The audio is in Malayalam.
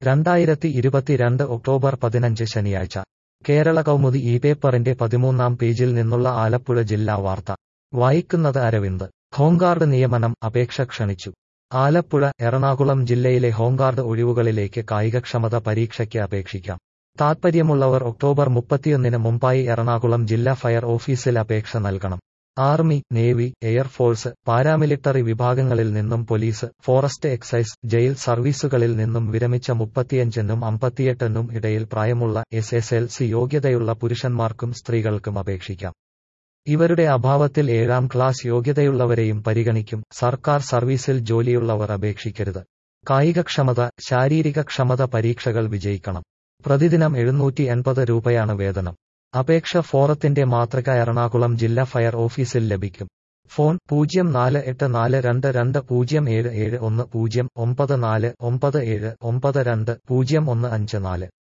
രണ്ടായിരത്തി ഇരുപത്തിരണ്ട് ഒക്ടോബർ പതിനഞ്ച് ശനിയാഴ്ച കേരള കൗമുദി ഈ പേപ്പറിന്റെ പതിമൂന്നാം പേജിൽ നിന്നുള്ള ആലപ്പുഴ ജില്ലാ വാർത്ത വായിക്കുന്നത് അരവിന്ദ് ഹോംഗാർഡ് നിയമനം അപേക്ഷ ക്ഷണിച്ചു ആലപ്പുഴ എറണാകുളം ജില്ലയിലെ ഹോംഗാർഡ് ഒഴിവുകളിലേക്ക് കായികക്ഷമത പരീക്ഷയ്ക്ക് അപേക്ഷിക്കാം താത്പര്യമുള്ളവർ ഒക്ടോബർ മുപ്പത്തിയൊന്നിന് മുമ്പായി എറണാകുളം ജില്ലാ ഫയർ ഓഫീസിൽ അപേക്ഷ നൽകണം ആർമി നേവി എയർഫോഴ്സ് പാരാമിലിറ്ററി വിഭാഗങ്ങളിൽ നിന്നും പോലീസ് ഫോറസ്റ്റ് എക്സൈസ് ജയിൽ സർവീസുകളിൽ നിന്നും വിരമിച്ച മുപ്പത്തിയഞ്ചെന്നും അമ്പത്തിയെട്ടെന്നും ഇടയിൽ പ്രായമുള്ള എസ് എസ് എൽ സി യോഗ്യതയുള്ള പുരുഷന്മാർക്കും സ്ത്രീകൾക്കും അപേക്ഷിക്കാം ഇവരുടെ അഭാവത്തിൽ ഏഴാം ക്ലാസ് യോഗ്യതയുള്ളവരെയും പരിഗണിക്കും സർക്കാർ സർവീസിൽ ജോലിയുള്ളവർ അപേക്ഷിക്കരുത് കായികക്ഷമത ശാരീരിക ക്ഷമത പരീക്ഷകൾ വിജയിക്കണം പ്രതിദിനം എഴുന്നൂറ്റി എൺപത് രൂപയാണ് വേതനം അപേക്ഷ ഫോറത്തിന്റെ മാതൃക എറണാകുളം ജില്ലാ ഫയർ ഓഫീസിൽ ലഭിക്കും ഫോൺ പൂജ്യം നാല് എട്ട് നാല് രണ്ട് രണ്ട് പൂജ്യം ഏഴ് ഏഴ് ഒന്ന് പൂജ്യം ഒമ്പത് നാല് ഒമ്പത് ഏഴ് ഒമ്പത് രണ്ട് പൂജ്യം ഒന്ന് അഞ്ച് നാല്